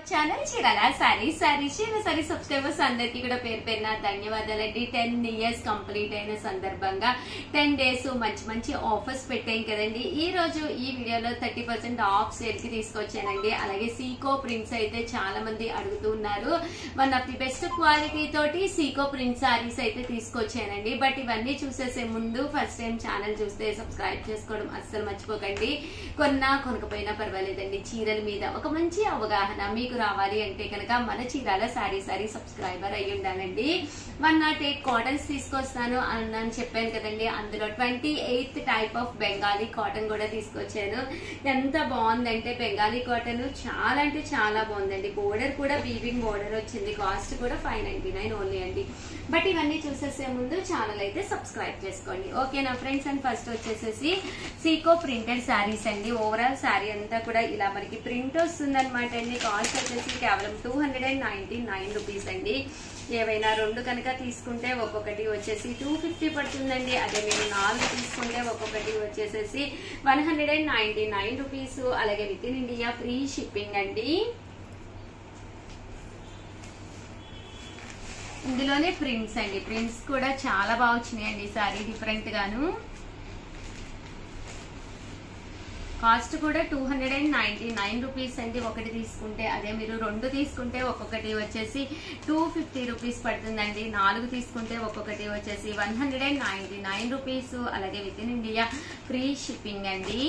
channel Chirala sari sari చీర sari subscribers అందరికీ కూడా పేరు పేరున ధన్యవాదాలండి టెన్ ఇయర్స్ కంప్లీట్ అయిన సందర్భంగా టెన్ డేస్ మంచి మంచి ఆఫర్స్ పెట్టాం కదండి ఈ రోజు ఈ వీడియోలో థర్టీ పర్సెంట్ ఆఫ్ సేల్ కి తీసుకొచ్చానండి అలాగే సీకో ప్రింట్స్ అయితే చాలా మంది అడుగుతూ ఉన్నారు one of the best quality తోటి సీకో ప్రింట్ సారీస్ అయితే తీసుకొచ్చానండి బట్ ఇవన్నీ చూసేసే ముందు ఫస్ట్ టైం ఛానల్ చూస్తే సబ్స్క్రైబ్ చేసుకోవడం అస్సలు మర్చిపోకండి కొన్నా కొనకపోయినా పర్వాలేదండి చీరల మీద ఒక మంచి అవగాహన మీకు రావాలి అంటే కనుక మన చీరాల సారీ సారీ సబ్స్క్రైబర్ అయ్యి ఉండాలండి వన్ నాట్ ఎయిట్ కాటన్స్ తీసుకొస్తాను అని చెప్పాను కదండి అందులో twenty eighth type of Bengali cotton కూడా తీసుకొచ్చాను ఎంత బాగుందంటే బెంగాలీ కాటన్ చాలా అంటే చాలా బాగుందండి బోర్డర్ కూడా వీవింగ్ బోర్డర్ వచ్చింది కాస్ట్ కూడా ఫైవ్ నైన్టీ నైన్ ఓన్లీ అండి బట్ ఇవన్నీ చూసేసే ముందు ఛానల్ అయితే సబ్స్క్రైబ్ చేసుకోండి ఓకేనా ఫ్రెండ్స్ అండ్ ఫస్ట్ వచ్చేసేసి సీకో ప్రింటెడ్ శారీస్ అండి ఓవరాల్ శారీ అంతా కూడా ఇలా మనకి ప్రింట్ వస్తుంది అనమాట అండి కాస్ట్ వచ్చేసి కేవలం two hundred and ninety nine rupees అండి ఏవైనా రెండు కనుక తీసుకుంటే ఒక్కొక్కటి వచ్చేసి టూ ఫిఫ్టీ పడుతుందండి అదే మీరు నాలుగు తీసుకుంటే ఒక్కొక్కటి వచ్చేసేసి one hundred and ninety nine rupees అలాగే within India free shipping అండి ఇందులోనే ప్రింట్స్ అండి ప్రింట్స్ కూడా చాలా బాగా వచ్చినాయండి సారీ డిఫరెంట్ గాను కాస్ట్ కూడా two hundred and ninety nine rupees అండి ఒకటి తీసుకుంటే అదే మీరు రెండు తీసుకుంటే ఒక్కొక్కటి వచ్చేసి టూ ఫిఫ్టీ రూపీస్ పడుతుందండి నాలుగు తీసుకుంటే ఒక్కొక్కటి వచ్చేసి one hundred and ninety nine rupees అలాగే within India free shipping అండి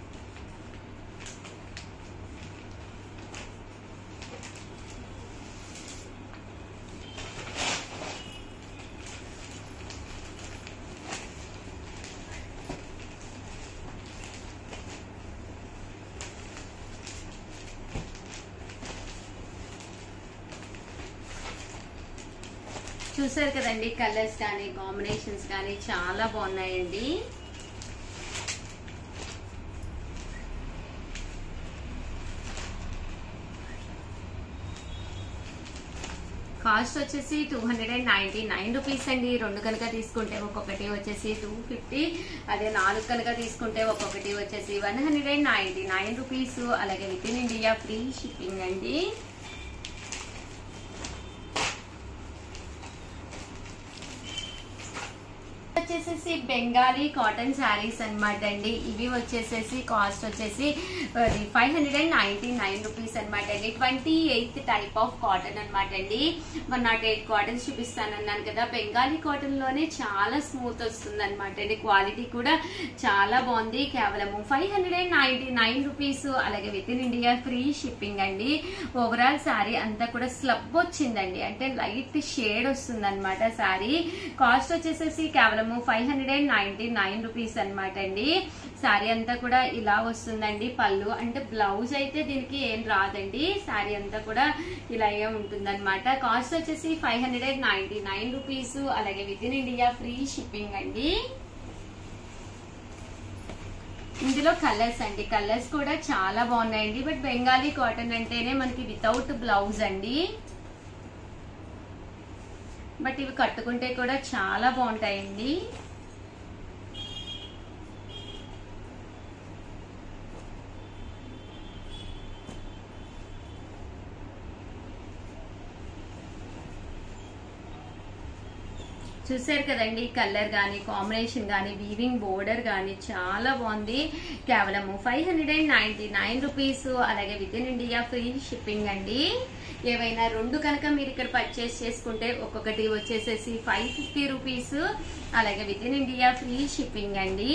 చూసారు కదండి కలర్స్ కానీ కాంబినేషన్స్ కానీ చాలా బాగున్నాయండి కాస్ట్ వచ్చేసి two hundred and ninety nine rupees అండి రెండు కనుక తీసుకుంటే ఒక్కొక్కటి వచ్చేసి టూ ఫిఫ్టీ అదే నాలుగు కనుక తీసుకుంటే ఒక్కొక్కటి వచ్చేసి one hundred and ninety nine rupees అలాగే within India free shipping అండి వచ్చేసేసి బెంగాలీ కాటన్ శారీస్ అనమాట అండి ఇవి వచ్చేసేసి కాస్ట్ వచ్చేసి five hundred and ninety nine rupees అనమాట అండి twenty eighth type of cotton అనమాట అండి వన్ నాట్ ఎయిట్ కాటన్స్ చూపిస్తానన్నాను కదా బెంగాలీ కాటన్ లోనే చాలా స్మూత్ వస్తుంది అనమాట అండి క్వాలిటీ కూడా చాలా బాగుంది కేవలము five hundred and ninety nine rupees అలాగే within India free shipping అండి ఓవరాల్ శారీ అంతా కూడా స్లబ్ వచ్చిందండి అంటే లైట్ షేడ్ వస్తుంది అనమాట శారీ కాస్ట్ వచ్చేసేసి కేవలము five hundred and ninety nine rupees అనమాట అండి శారీ అంతా కూడా ఇలా వస్తుందండి పళ్ళు అంటే బ్లౌజ్ అయితే దీనికి ఏం రాదండి శారీ అంతా కూడా ఇలాగే ఉంటుంది అనమాట కాస్ట్ వచ్చేసి five hundred and ninety nine rupees అలాగే within India free shipping అండి ఇందులో కలర్స్ అండి కలర్స్ కూడా చాలా బాగున్నాయండి బట్ బెంగాలీ కాటన్ అంటేనే మనకి వితౌట్ బ్లౌజ్ అండి బట్ ఇవి కట్టుకుంటే కూడా చాలా బాగుంటాయండి చూసారు కదండి కలర్ కానీ కాంబినేషన్ కానీ వీవింగ్ బోర్డర్ కానీ చాలా బాగుంది కేవలము five hundred and ninety nine rupees అలాగే within India free shipping అండి ఏవైనా రెండు కనుక మీరు ఇక్కడ పర్చేస్ చేసుకుంటే ఒక్కొక్కటి వచ్చేసేసి ఫైవ్ ఫిఫ్టీ రూపీస్ అలాగే within India free shipping అండి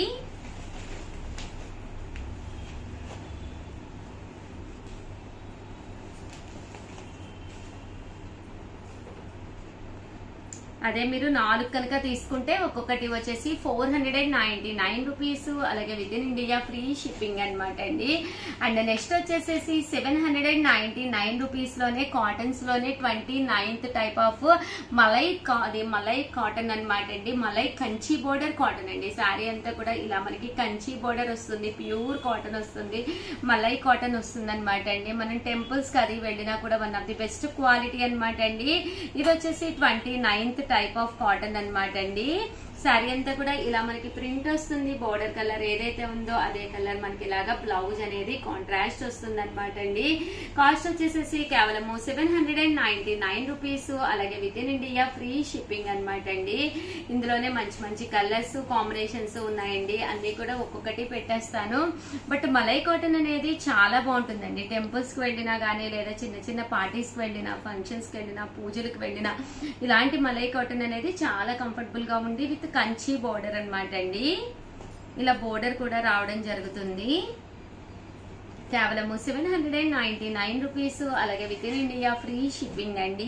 అదే మీరు నాలుగు కనుక తీసుకుంటే ఒక్కొక్కటి వచ్చేసి four hundred and ninety nine rupees అలాగే within India free shipping అనమాట అండి అండ్ నెక్స్ట్ వచ్చేసేసి seven hundred and ninety nine rupees లోనే కాటన్స్ లోనే twenty ninth type of malai అది మలై కాటన్ అనమాట అండి మలై కంచి బోర్డర్ కాటన్ అండి శారీ అంతా కూడా ఇలా మనకి కంచి బోర్డర్ వస్తుంది ప్యూర్ కాటన్ వస్తుంది మలై కాటన్ వస్తుంది అనమాట అండి మనం టెంపుల్స్ కి అది వెళ్ళినా కూడా one of the best quality అనమాట అండి ఇది వచ్చేసి twenty ninth type of cotton అనమాట అండి శారీ అంతా కూడా ఇలా మనకి ప్రింట్ వస్తుంది బోర్డర్ కలర్ ఏదైతే ఉందో అదే కలర్ మనకి ఇలాగా బ్లౌజ్ అనేది కాంట్రాస్ట్ వస్తుంది అనమాట అండి కాస్ట్ వచ్చేసేసి కేవలము seven hundred and ninety nine rupees అలాగే within India free shipping అనమాట అండి ఇందులోనే మంచి మంచి కలర్స్ కాంబినేషన్స్ ఉన్నాయండి అన్ని కూడా ఒక్కొక్కటి పెట్టేస్తాను బట్ మలై కాటన్ అనేది చాలా బాగుంటుందండి టెంపుల్స్ కి వెళ్ళినా గానీ లేదా చిన్న చిన్న పార్టీస్ కి వెళ్ళినా ఫంక్షన్స్ కి వెళ్ళినా పూజలకు వెళ్ళినా ఇలాంటి మలై కాటన్ అనేది చాలా కంఫర్టబుల్ గా ఉంది విత్ కంచి బోర్డర్ అన్నమాట అండి ఇలా బోర్డర్ కూడా రావడం జరుగుతుంది కేవలము seven hundred and ninety nine rupees అలాగే within India free shipping అండి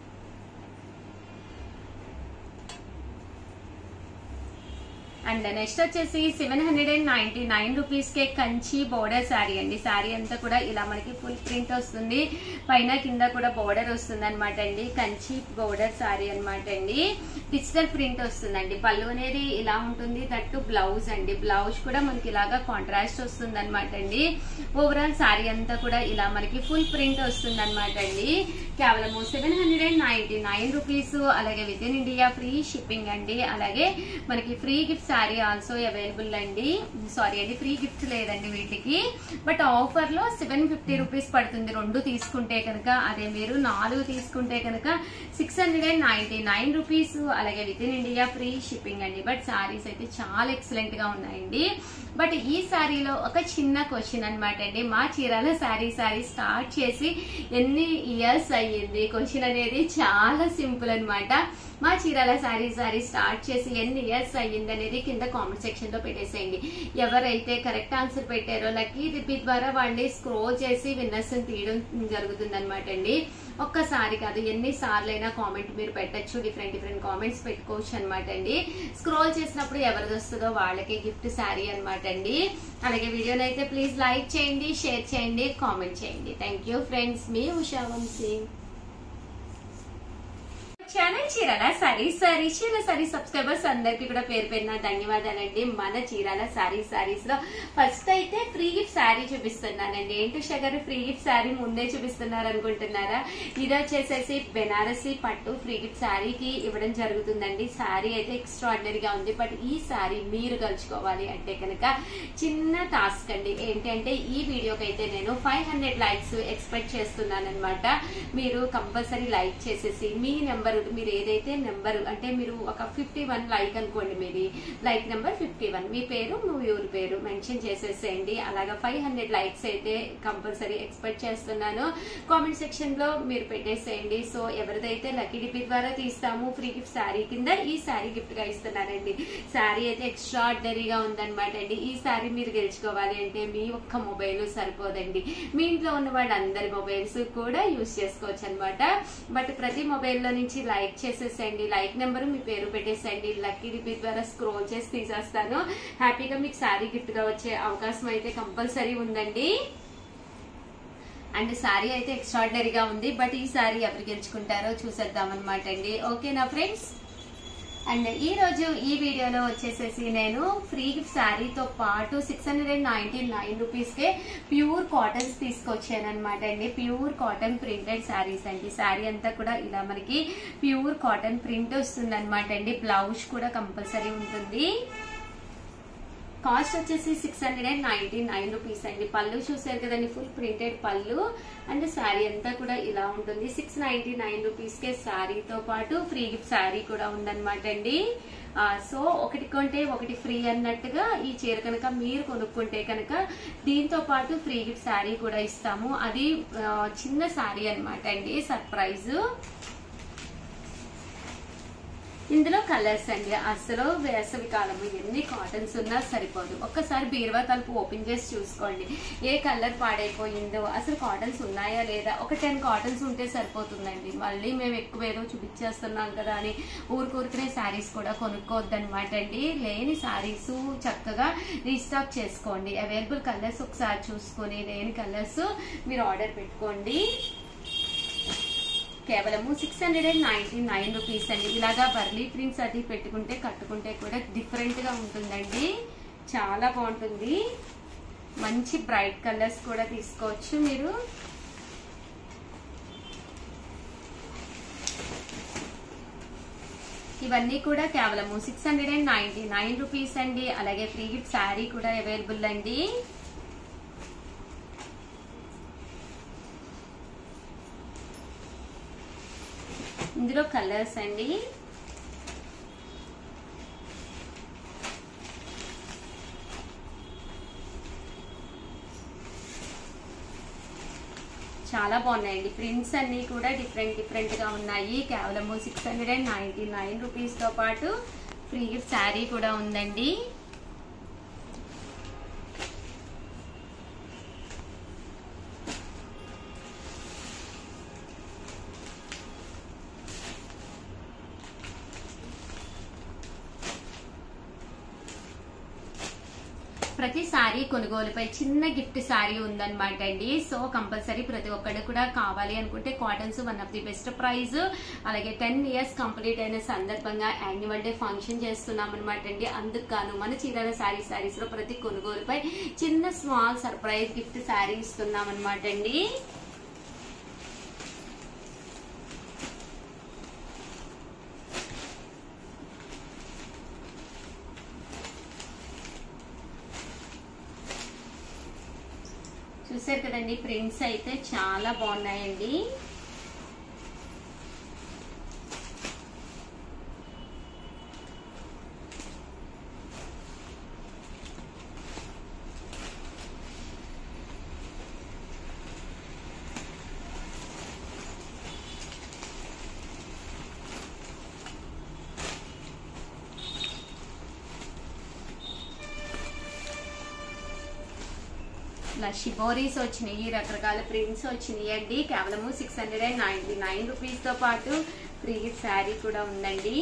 అండ్ నెక్స్ట్ వచ్చేసి seven hundred and ninety nine rupees కే కంచి బోర్డర్ శారీ అండి శారీ అంతా కూడా ఇలా మనకి ఫుల్ ప్రింట్ వస్తుంది పైన కింద కూడా బోర్డర్ వస్తుంది అనమాట అండి కంచి బోర్డర్ శారీ అనమాట అండి డిజిటల్ ప్రింట్ వస్తుందండి పళ్ళు అనేది ఇలా ఉంటుంది దట్టు బ్లౌజ్ అండి బ్లౌజ్ కూడా మనకి ఇలాగా కాంట్రాస్ట్ వస్తుంది అనమాట అండి ఓవరాల్ శారీ అంతా కూడా ఇలా మనకి ఫుల్ ప్రింట్ వస్తుంది అనమాట అండి కేవలము seven hundred and ninety nine rupees అలాగే within India free shipping అండి అలాగే మనకి free gift sari also available అండి సారీ అండి ఫ్రీ గిఫ్ట్ లేదండి వీటికి బట్ ఆఫర్ లో సెవెన్ ఫిఫ్టీ రూపీస్ పడుతుంది రెండు తీసుకుంటే కనుక అదే మీరు నాలుగు తీసుకుంటే కనుక six hundred and ninety nine rupees అలాగే within India free shipping అండి బట్ శారీస్ అయితే చాలా ఎక్సలెంట్ గా ఉన్నాయండి బట్ ఈ శారీలో ఒక చిన్న క్వశ్చన్ అనమాట అండి మా చీరాల శారీ శారీ స్టార్ట్ చేసి ఎన్ని ఇయర్స్ అయ్యింది క్వశ్చన్ అనేది చాలా సింపుల్ అన్నమాట మా చీరాల శారీ శారీ స్టార్ట్ చేసి ఎన్ని ఇయర్స్ అయ్యింది అనేది కింద కామెంట్ సెక్షన్ లో పెట్టేసేయండి ఎవరైతే కరెక్ట్ ఆన్సర్ పెట్టారో లక్కీ రిపీట్ ద్వారా వాళ్ళని స్క్రోల్ చేసి విన్నర్స్ తీయడం జరుగుతుంది అనమాట అండి ఒక్కసారి కాదు ఎన్ని సార్లు అయినా కామెంట్ మీరు పెట్టచ్చు డిఫరెంట్ డిఫరెంట్ కామెంట్స్ పెట్టుకోవచ్చు అనమాట అండి స్క్రోల్ చేసినప్పుడు ఎవరిది వస్తుందో వాళ్ళకి గిఫ్ట్ శారీ అనమాట అండి అలాగే వీడియోని అయితే ప్లీజ్ లైక్ చేయండి షేర్ చేయండి కామెంట్ చేయండి థ్యాంక్ యూ ఫ్రెండ్స్ మీ ఉషా వంశీ ఛానల్ చీరాల సారీ సారీ చీర సారీ సబ్స్క్రైబర్స్ అందరికి కూడా పేరు పేరున ధన్యవాదాలండి మన చీరాల సారీ సారీస్ లో ఫస్ట్ అయితే ఫ్రీ గిఫ్ట్ శారీ చూపిస్తున్నానండి ఏంటి ఉషా గారు ఫ్రీ గిఫ్ట్ శారీ ముందే చూపిస్తున్నారు అనుకుంటున్నారా ఇది వచ్చేసేసి బెనారసి పట్టు ఫ్రీ గిఫ్ట్ శారీకి ఇవ్వడం జరుగుతుందండి శారీ అయితే ఎక్స్ట్రాడినరీగా ఉంది బట్ ఈ శారీ మీరు కలుచుకోవాలి అంటే కనుక చిన్న టాస్క్ అండి ఏంటంటే ఈ వీడియోకి అయితే నేను ఫైవ్ హండ్రెడ్ లైక్స్ ఎక్స్పెక్ట్ చేస్తున్నాను అనమాట మీరు కంపల్సరీ లైక్ చేసేసి మీ నెంబర్ మీరు ఏదైతే నెంబర్ అంటే మీరు ఒక ఫిఫ్టీ వన్ లైక్ అనుకోండి మీది లైక్ నెంబర్ ఫిఫ్టీ వన్ మీ పేరు మీ ఊరి పేరు మెన్షన్ చేసేసేయండి అలాగా ఫైవ్ హండ్రెడ్ లైక్స్ అయితే కంపల్సరీ ఎక్స్పెక్ట్ చేస్తున్నాను కామెంట్ సెక్షన్ లో మీరు పెట్టేసేయండి సో ఎవరిదైతే లక్కీ డిపి ద్వారా తీస్తాము ఫ్రీ గిఫ్ట్ శారీ కింద ఈ శారీ గిఫ్ట్ గా ఇస్తున్నానండి శారీ అయితే ఎక్స్ట్రాడినరీగా ఉందన్నమాట అండి ఈ శారీ మీరు గెలుచుకోవాలి అంటే మీ ఒక్క మొబైల్ సరిపోదండి మీ ఇంట్లో ఉన్న వాళ్ళందరి మొబైల్స్ కూడా యూస్ చేసుకోవచ్చు అనమాట బట్ ప్రతి మొబైల్లో నుంచి లైక్ చేసేసేయండి లైక్ నెంబర్ మీ పేరు పెట్టేసేయండి లక్కీ డిపి ద్వారా స్క్రోల్ చేసి తీసేస్తాను హ్యాపీగా మీకు శారీ గిఫ్ట్ గా వచ్చే అవకాశం అయితే కంపల్సరీ ఉందండి అండ్ శారీ అయితే ఎక్స్ట్రాడినరీగా ఉంది బట్ ఈ శారీ ఎవరు గెలుచుకుంటారో చూసేద్దాం అనమాట అండి ఓకేనా ఫ్రెండ్స్ అండ్ ఈ రోజు ఈ వీడియోలో వచ్చేసేసి నేను ఫ్రీ గిఫ్ట్ శారీతో పాటు six hundred and ninety nine rupees కే ప్యూర్ కాటన్స్ తీసుకొచ్చాను అనమాట అండి ప్యూర్ కాటన్ ప్రింటెడ్ శారీస్ అండి శారీ అంతా కూడా ఇలా మనకి ప్యూర్ కాటన్ ప్రింట్ వస్తుంది అనమాట అండి బ్లౌజ్ కూడా కంపల్సరీ ఉంటుంది కాస్ట్ వచ్చేసి six hundred and ninety nine rupees అండి పళ్ళు చూసారు కదండి ఫుల్ ప్రింటెడ్ పళ్ళు అండ్ శారీ అంతా కూడా ఇలా ఉంటుంది సిక్స్ నైన్టీ నైన్ రూపీస్ కే శారీతో పాటు ఫ్రీ గిఫ్ట్ శారీ కూడా ఉందన్నమాట అండి సో ఒకటి కొంటే ఒకటి ఫ్రీ అన్నట్టుగా ఈ చీర కనుక మీరు కొనుక్కుంటే కనుక దీంతో పాటు ఫ్రీ గిఫ్ట్ శారీ కూడా ఇస్తాము అది ఆ, చిన్న శారీ అన్నమాట అండి సర్ప్రైజ్ ఇందులో కలర్స్ అండి అసలు వేసవి కాలము ఎన్ని కాటన్స్ ఉన్నా సరిపోదు ఒక్కసారి బీరువా తలుపు ఓపెన్ చేసి చూసుకోండి ఏ కలర్ పాడైపోయిందో అసలు కాటన్స్ ఉన్నాయా లేదా ఒక టెన్ కాటన్స్ ఉంటే సరిపోతుందండి మళ్ళీ మేము ఎక్కువ ఏదో చూపించేస్తున్నాం కదా అని ఊరుకూరుకునే శారీస్ కూడా కొనుక్కోవద్దనమాట అండి లేని శారీస్ చక్కగా రీస్టాక్ చేసుకోండి అవైలబుల్ కలర్స్ ఒకసారి చూసుకొని లేని కలర్స్ మీరు ఆర్డర్ పెట్టుకోండి కేవలము six hundred and ninety nine rupees అండి ఇలాగా బర్లీ ప్రింట్స్ అది పెట్టుకుంటే కట్టుకుంటే కూడా డిఫరెంట్ గా ఉంటుందండి చాలా బాగుంటుంది మంచి బ్రైట్ కలర్స్ కూడా తీసుకోవచ్చు మీరు ఇవన్నీ కూడా కేవలము six hundred and ninety nine rupees అండి అలాగే ఫ్రీ గిఫ్ట్ శారీ కూడా అవైలబుల్ అండి ఇందులో కలర్స్ అండి చాలా బాగున్నాయండి ప్రింట్స్ అన్ని కూడా డిఫరెంట్ డిఫరెంట్ గా ఉన్నాయి కేవలం six hundred and ninety nine rupees తో పాటు ఫ్రీ గిఫ్ట్ శారీ కూడా ఉందండి ప్రతి సారీ కొనుగోలుపై చిన్న గిఫ్ట్ సారీ ఉందన్నమాట అండి సో కంపల్సరీ ప్రతి ఒక్కళ్ళు కూడా కావాలి అనుకుంటే cottons one of the best price అలాగే టెన్ ఇయర్స్ కంప్లీట్ అయిన సందర్భంగా యాన్యువల్ డే ఫంక్షన్ చేస్తున్నాం అనమాట అండి అందుకు గాను మన చీరాల శారీ శారీస్ లో ప్రతి కొనుగోలుపై చిన్న స్మాల్ సర్ప్రైజ్ గిఫ్ట్ శారీ ఇస్తున్నాం అనమాట అండి చూసారు కదండి ప్రింట్స్ అయితే చాలా బాగున్నాయండి ఇలా షిబోరీస్ వచ్చినాయి రకరకాల ప్రింట్స్ వచ్చినాయి అండి కేవలము six hundred and ninety nine rupees తో పాటు ఫ్రీ శారీ కూడా ఉందండి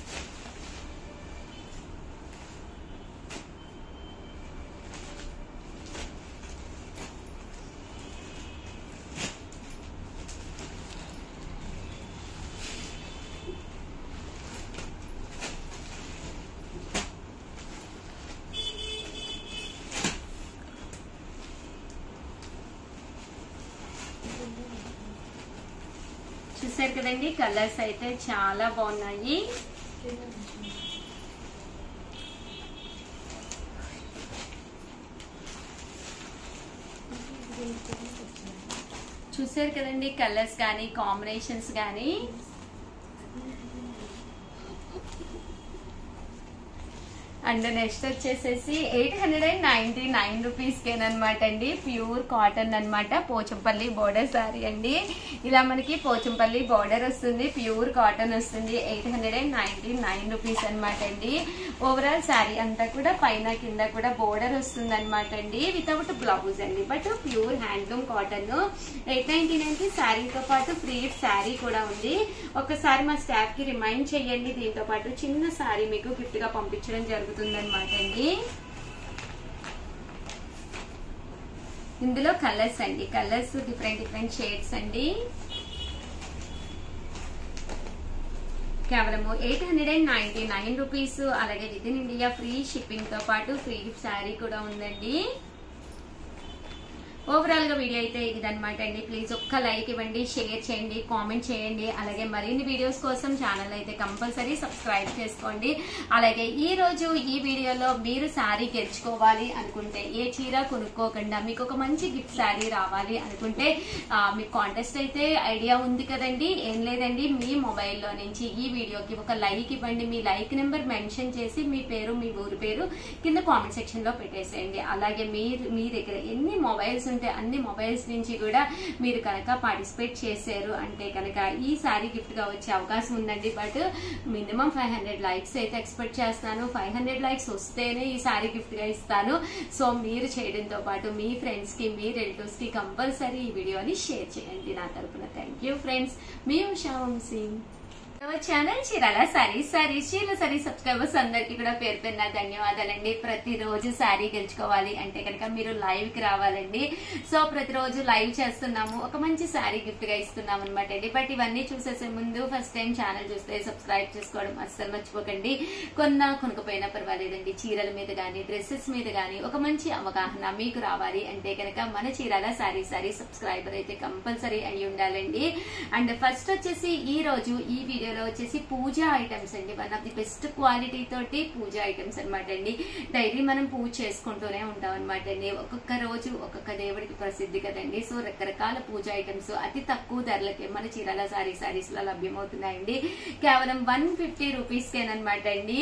చూసారు కదండి కలర్స్ అయితే చాలా బాగున్నాయి చూసారు కదండి కలర్స్ కానీ కాంబినేషన్స్ కానీ అండ్ నెక్స్ట్ వచ్చేసేసి eight hundred and ninety nine rupees కేనమాట అండి ప్యూర్ కాటన్ అన్నమాట పోచంపల్లి బోర్డర్ సారీ అండి ఇలా మనకి పోచంపల్లి బోర్డర్ వస్తుంది ప్యూర్ కాటన్ వస్తుంది eight hundred and ninety nine rupees అనమాట అండి ఓవరాల్ శారీ అంతా కూడా పైన కింద కూడా బోర్డర్ వస్తుంది అనమాట అండి వితౌట్ బ్లౌజ్ అండి but pure handloom cotton eight ninety nine కి శారీతో పాటు ఫ్రీ శారీ కూడా ఉంది ఒకసారి మా స్టాఫ్ కి రిమైండ్ చేయండి దీంతో పాటు చిన్న శారీ మీకు గిఫ్ట్ గా పంపించడం జరుగుతుంది అనమాట అండి ఇందులో కలర్స్ అండి కలర్స్ డిఫరెంట్ డిఫరెంట్ షేడ్స్ అండి కేవలము eight hundred and ninety nine rupees అలాగే within India free shipping తో పాటు ఫ్రీ గిఫ్ట్ శారీ కూడా ఉందండి ఓవరాల్ గా వీడియో అయితే ఇదనమాట అండి ప్లీజ్ ఒక్క లైక్ ఇవ్వండి షేర్ చేయండి కామెంట్ చేయండి అలాగే మరిన్ని వీడియోస్ కోసం ఛానల్ అయితే కంపల్సరీ సబ్స్క్రైబ్ చేసుకోండి అలాగే ఈ రోజు ఈ వీడియోలో మీరు శారీ గెలుచుకోవాలి అనుకుంటే ఏ చీర కొనుక్కోకుండా మీకు ఒక మంచి గిఫ్ట్ శారీ రావాలి అనుకుంటే ఆ, మీకు కాంటెస్ట్ అయితే ఐడియా ఉంది కదండి ఏం లేదండి మీ మొబైల్లో నుంచి ఈ వీడియోకి ఒక లైక్ ఇవ్వండి మీ లైక్ నెంబర్ మెన్షన్ చేసి మీ పేరు మీ ఊరి పేరు కింద కామెంట్ సెక్షన్ లో పెట్టేసేయండి అలాగే మీరు మీ దగ్గర ఎన్ని మొబైల్స్ ఉంటే అన్ని మొబైల్స్ నుంచి కూడా మీరు కనుక పార్టిసిపేట్ చేశారు అంటే కనుక ఈ సారీ గిఫ్ట్ గా వచ్చే అవకాశం ఉందండి but minimum five hundred likes అయితే ఎక్స్పెక్ట్ చేస్తున్నాను ఫైవ్ హండ్రెడ్ లైక్స్ వస్తేనే ఈ సారీ గిఫ్ట్ గా ఇస్తాను సో మీరు చేయడంతో పాటు మీ ఫ్రెండ్స్ కి మీ రిలేటివ్స్ కి కంపల్సరీ ఈ వీడియోని షేర్ చేయండి నా తరపున థ్యాంక్ యూ ఫ్రెండ్స్ మీ ఉషా వంశీ ఛానల్ చీరాల సారీ సారీ చీరల సారీ సబ్స్క్రైబర్స్ అందరికి కూడా పేరు పేరున ధన్యవాదాలండి ప్రతిరోజు సారీ గెలుచుకోవాలి అంటే కనుక మీరు లైవ్ కి రావాలండి సో ప్రతిరోజు లైవ్ చేస్తున్నాము ఒక మంచి సారీ గిఫ్ట్ గా ఇస్తున్నాం అనమాట అండి బట్ ఇవన్నీ చూసేసే ముందు ఫస్ట్ టైం ఛానల్ చూస్తే సబ్స్క్రైబ్ చేసుకోవడం అస్సలు మర్చిపోకండి కొన్నా కొనుక్కపోయినా పర్వాలేదండి చీరల మీద గానీ డ్రెస్సెస్ మీద గానీ ఒక మంచి అవగాహన మీకు రావాలి అంటే కనుక మన చీరాల సారీ సారీ సబ్స్క్రైబర్ అయితే కంపల్సరీ అయి ఉండాలండి అండ్ ఫస్ట్ వచ్చేసి ఈ రోజు ఈ వీడియోలో వీడియోలో వచ్చేసి పూజ ఐటమ్స్ అండి one of the best quality తోటి పూజ ఐటమ్స్ అనమాట అండి డైలీ మనం పూజ చేసుకుంటూనే ఉంటాం అనమాట అండి ఒక్కొక్క రోజు ఒక్కొక్క దేవుడికి ప్రసిద్ధి కదండి సో రకరకాల పూజ ఐటమ్స్ అతి తక్కువ ధరలకే మన చీరాల సారీ సారీస్ లో లభ్యమవుతున్నాయండి కేవలం వన్ ఫిఫ్టీ రూపీస్ కేనమాట అండి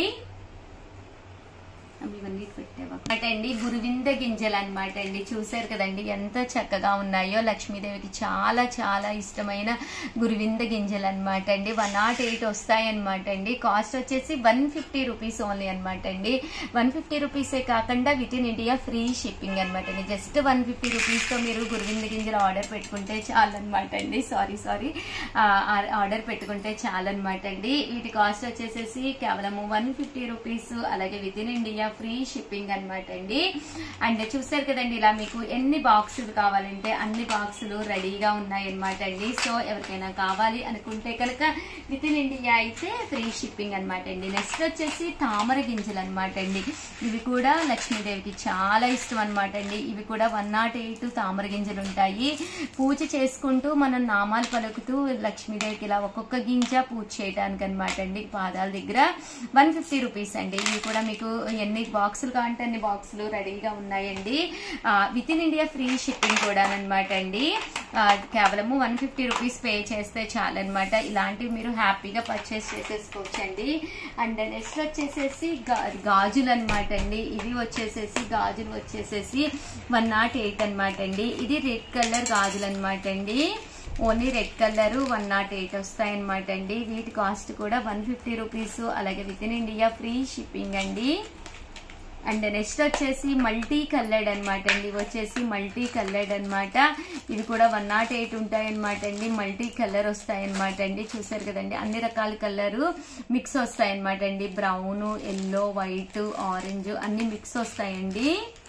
అవి ఇవన్నీ పెట్టావా అనమాట అండి గురువింద గింజలు అనమాట అండి చూసారు కదండి ఎంత చక్కగా ఉన్నాయో లక్ష్మీదేవికి చాలా చాలా ఇష్టమైన గురువింద గింజలు అనమాట అండి వన్ నాట్ ఎయిట్ వస్తాయి అనమాట అండి కాస్ట్ వచ్చేసి వన్ ఫిఫ్టీ రూపీస్ ఓన్లీ అనమాట అండి వన్ ఫిఫ్టీ రూపీసే కాకుండా within India free shipping అనమాట అండి జస్ట్ వన్ ఫిఫ్టీ రూపీస్తో మీరు గురువింద గింజలు ఆర్డర్ పెట్టుకుంటే చాలు అనమాట అండి సారీ సారీ ఆర్డర్ పెట్టుకుంటే చాలు అనమాట అండి వీటి కాస్ట్ వచ్చేసేసి కేవలం వన్ ఫిఫ్టీ రూపీస్ అలాగే within India free shipping అనమాట అండి అండ్ చూసారు కదండి ఇలా మీకు ఎన్ని బాక్సులు కావాలంటే అన్ని బాక్సులు రెడీగా ఉన్నాయి అనమాట అండి సో ఎవరికైనా కావాలి అనుకుంటే కనుక విత్ ఇన్ ఇండియా అయితే ఫ్రీ షిప్పింగ్ అనమాట అండి నెక్స్ట్ వచ్చేసి తామర గింజలు అనమాట అండి ఇవి కూడా లక్ష్మీదేవికి చాలా ఇష్టం అనమాట అండి ఇవి కూడా వన్ నాట్ ఎయిట్ తామర గింజలు ఉంటాయి పూజ చేసుకుంటూ మనం నామాలు పలుకుతూ లక్ష్మీదేవికి ఇలా ఒక్కొక్క గింజ పూజ చేయడానికి అనమాట అండి పాదాల దగ్గర వన్ ఫిఫ్టీ రూపీస్ అండి ఇవి కూడా మీకు ఎన్ని బాక్సులు కావాలంటే అన్ని బాక్సులు రెడీగా ఉన్నాయండి within India free shipping కూడా అనమాట అండి ఆ, కేవలము వన్ ఫిఫ్టీ రూపీస్ పే చేస్తే చాలన్నమాట ఇలాంటివి మీరు హ్యాపీగా పర్చేస్ చేసేసుకోవచ్చండి అండ్ నెక్స్ట్ వచ్చేసేసి గా- గాజులు అనమాట అండి ఇవి వచ్చేసేసి గాజులు వచ్చేసేసి వన్ నాట్ ఎయిట్ అనమాట అండి ఇది రెడ్ కలర్ గాజులు అనమాట అండి only red colour one nought eight వస్తాయి అనమాట అండి వీటి కాస్ట్ కూడా వన్ ఫిఫ్టీ రూపీస్ అలాగే within India free shipping అండి అండ్ నెక్స్ట్ వచ్చేసి మల్టీ కలర్డ్ అనమాట అండి ఇవి వచ్చేసి మల్టీ కలర్డ్ అనమాట ఇవి కూడా వన్ నాట్ ఎయిట్ ఉంటాయి అనమాట అండి మల్టీ కలర్ వస్తాయి అనమాట అండి చూసారు కదండి అన్ని రకాల కలరు మిక్స్ వస్తాయి అనమాట అండి బ్రౌన్ ఎల్లో వైట్ ఆరెంజ్ అన్ని మిక్స్ వస్తాయండి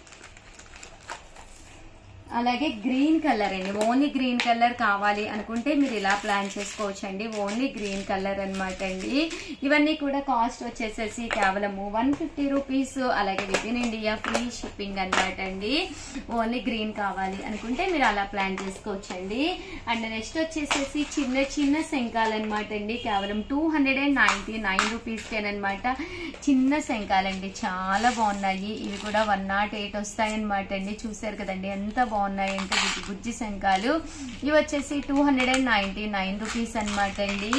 అలాగే గ్రీన్ కలర్ అండి ఓన్లీ గ్రీన్ కలర్ కావాలి అనుకుంటే మీరు ఇలా ప్లాన్ చేసుకోవచ్చు అండి ఓన్లీ గ్రీన్ కలర్ అనమాట అండి ఇవన్నీ కూడా కాస్ట్ వచ్చేసేసి కేవలము వన్ ఫిఫ్టీ రూపీస్ అలాగే within India free shipping అనమాట అండి ఓన్లీ గ్రీన్ కావాలి అనుకుంటే మీరు అలా ప్లాన్ చేసుకోవచ్చు అండి అండ్ నెక్స్ట్ వచ్చేసేసి చిన్న చిన్న శంఖాలు అనమాట అండి కేవలం two hundred and ninety nine రూపీస్కేనమాట చిన్న శంఖాలండి చాలా బాగున్నాయి ఇవి కూడా వన్ నాట్ ఎయిట్ వస్తాయన్నమాట అండి చూసారు కదండి ఎంత బాగున్నాయంటే బుజ్జి బుజ్జి శంఖాలు ఇవి వచ్చేసి two hundred and ninety nine rupees అనమాట అండి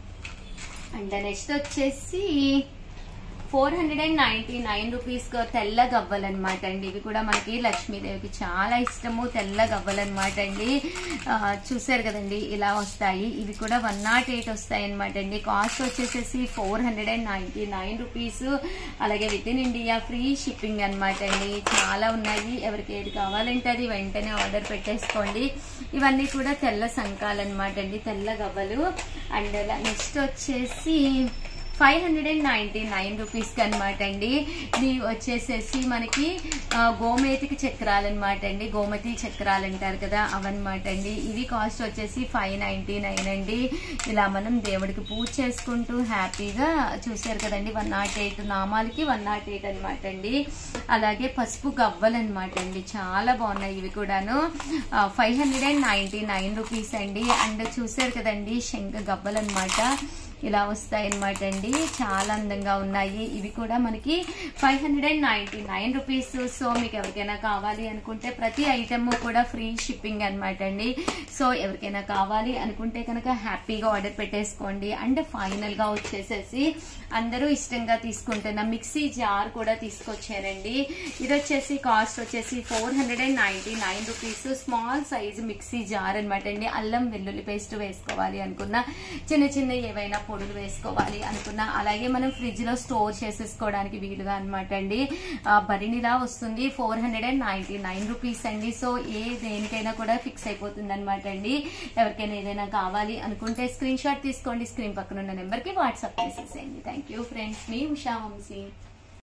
అండ్ నెక్స్ట్ వచ్చేసి four hundred and ninety nine rupees తెల్ల గవ్వలు అనమాట అండి ఇవి కూడా మనకి లక్ష్మీదేవికి చాలా ఇష్టము తెల్ల గవ్వలు అనమాట అండి ఆ, చూసారు కదండి ఇలా వస్తాయి ఇవి కూడా వన్ నాట్ ఎయిట్ వస్తాయి అనమాట అండి కాస్ట్ వచ్చేసేసి four hundred and ninety nine rupees అలాగే within India free shipping అనమాట అండి చాలా ఉన్నాయి ఎవరికి ఏది కావాలంటే అది వెంటనే ఆర్డర్ పెట్టేసుకోండి ఇవన్నీ కూడా తెల్ల సంకాలు అనమాట అండి తెల్ల గవ్వలు అండ్ నెక్స్ట్ వచ్చేసి five hundred and ninety nine రూపీస్కి అనమాట అండి ఇది వచ్చేసేసి మనకి ఆ, గోమేతికి చక్రాలు అనమాట అండి గోమతి చక్రాలు అంటారు కదా అవన్నమాట అండి ఇవి కాస్ట్ వచ్చేసి ఫైవ్ నైన్టీ నైన్ అండి ఇలా మనం దేవుడికి పూజ చేసుకుంటూ హ్యాపీగా చూసారు కదండి వన్ నాట్ ఎయిట్ నామాలకి వన్ నాట్ ఎయిట్ అనమాట అండి అలాగే పసుపు గవ్వలు అనమాట అండి చాలా బాగున్నాయి ఇవి కూడాను five hundred and ninety nine rupees అండి అండ్ చూసారు కదండి శంఖ గవ్వలు అనమాట ఇలా వస్తాయి అనమాట అండి చాలా అందంగా ఉన్నాయి ఇవి కూడా మనకి five hundred and ninety nine rupees so మీకు ఎవరికైనా కావాలి అనుకుంటే ప్రతి ఐటమ్ కూడా ఫ్రీ షిప్పింగ్ అనమాట అండి సో ఎవరికైనా కావాలి అనుకుంటే కనుక హ్యాపీగా ఆర్డర్ పెట్టేసుకోండి అండ్ ఫైనల్ గా వచ్చేసేసి అందరూ ఇష్టంగా తీసుకుంటున్న మిక్సీ జార్ కూడా తీసుకొచ్చారండి ఇది వచ్చేసి కాస్ట్ వచ్చేసి four hundred and ninety nine rupees small size mixie jar అనమాట అండి అల్లం వెల్లుల్లి పేస్ట్ వేసుకోవాలి అనుకున్న చిన్న చిన్న ఏవైనా పొడులు వేసుకోవాలి అనుకున్నా అలాగే మనం ఫ్రిడ్జ్ లో స్టోర్ చేసేసుకోవడానికి వీలుగా అనమాట అండి ఆ, భరిణిలా వస్తుంది four hundred and ninety nine rupees అండి సో ఏ దేనికైనా కూడా ఫిక్స్ అయిపోతుంది అనమాట అండి ఎవరికైనా ఏదైనా కావాలి అనుకుంటే స్క్రీన్ షాట్ తీసుకోండి స్క్రీన్ పక్కన ఉన్న నెంబర్ కి వాట్సాప్ చేసేసేయండి థ్యాంక్ యూ ఫ్రెండ్స్ మీ ఉషా వంశీ